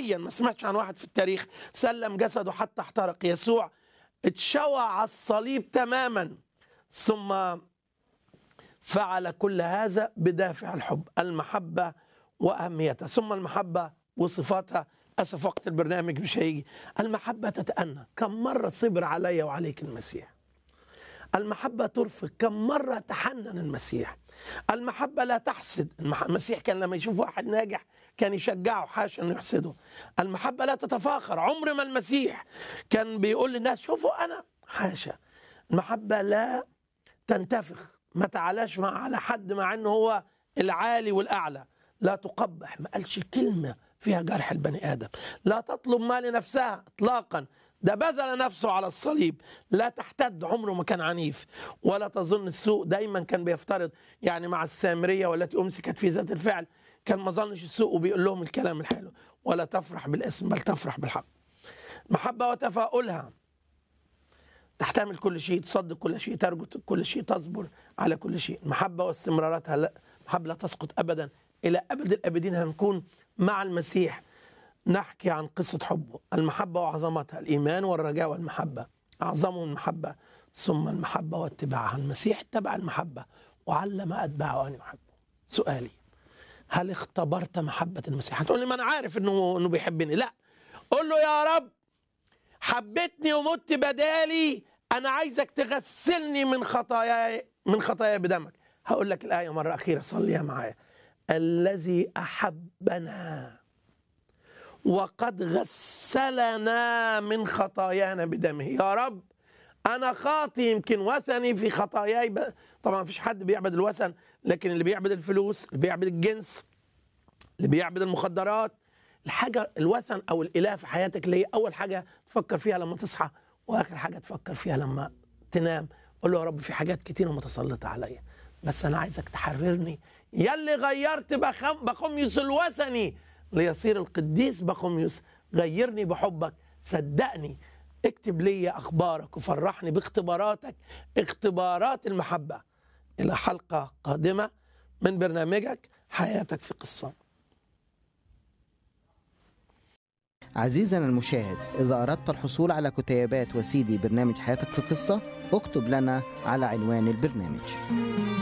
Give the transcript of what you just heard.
تاريخيا ما سمعتش عن واحد في التاريخ سلم جسده حتى احترق يسوع اتشوى على الصليب تماما ثم فعل كل هذا بدافع الحب المحبة وأهميتها ثم المحبة وصفاتها أسف وقت البرنامج مش هيجي المحبة تتأنى كم مرة صبر علي وعليك المسيح المحبة ترفق كم مرة تحنن المسيح المحبة لا تحسد المح- المسيح كان لما يشوف واحد ناجح كان يشجعه حاشا انه يحسده المحبة لا تتفاخر عمر ما المسيح كان بيقول للناس شوفوا أنا حاشا المحبة لا تنتفخ ما تعلاش مع على حد مع انه هو العالي والاعلى لا تقبح ما قالش كلمه فيها جرح البني ادم لا تطلب ما لنفسها اطلاقا ده بذل نفسه على الصليب لا تحتد عمره ما كان عنيف ولا تظن السوء دايما كان بيفترض يعني مع السامريه والتي امسكت في ذات الفعل كان ما ظنش السوء وبيقول لهم الكلام الحلو ولا تفرح بالاسم بل تفرح بالحق محبه وتفاؤلها تحتمل كل شيء تصدق كل شيء ترجو كل شيء تصبر على كل شيء المحبة واستمراراتها لا محبة لا تسقط أبدا إلى أبد الأبدين هنكون مع المسيح نحكي عن قصة حبه المحبة وعظمتها الإيمان والرجاء والمحبة أعظمهم المحبة ثم المحبة واتباعها المسيح اتبع المحبة وعلم أتباعه أن يحبه سؤالي هل اختبرت محبة المسيح هتقول لي ما أنا عارف إنه إنه بيحبني لا قول له يا رب حبتني ومت بدالي انا عايزك تغسلني من خطاياي من خطاياي بدمك هقول لك الايه مره اخيره صليها معايا الذي احبنا وقد غسلنا من خطايانا بدمه يا رب انا خاطي يمكن وثني في خطاياي ب... طبعا مفيش حد بيعبد الوثن لكن اللي بيعبد الفلوس اللي بيعبد الجنس اللي بيعبد المخدرات الحاجه الوثن او الاله في حياتك اللي هي اول حاجه تفكر فيها لما تصحى واخر حاجه تفكر فيها لما تنام قول له يا رب في حاجات كتيره متسلطه عليا بس انا عايزك تحررني يلي غيرت بخم بخميس الوثني ليصير القديس بخميس غيرني بحبك صدقني اكتب لي اخبارك وفرحني باختباراتك اختبارات المحبه الى حلقه قادمه من برنامجك حياتك في قصه عزيزنا المشاهد إذا أردت الحصول على كتيبات وسيدي برنامج حياتك في قصة اكتب لنا على عنوان البرنامج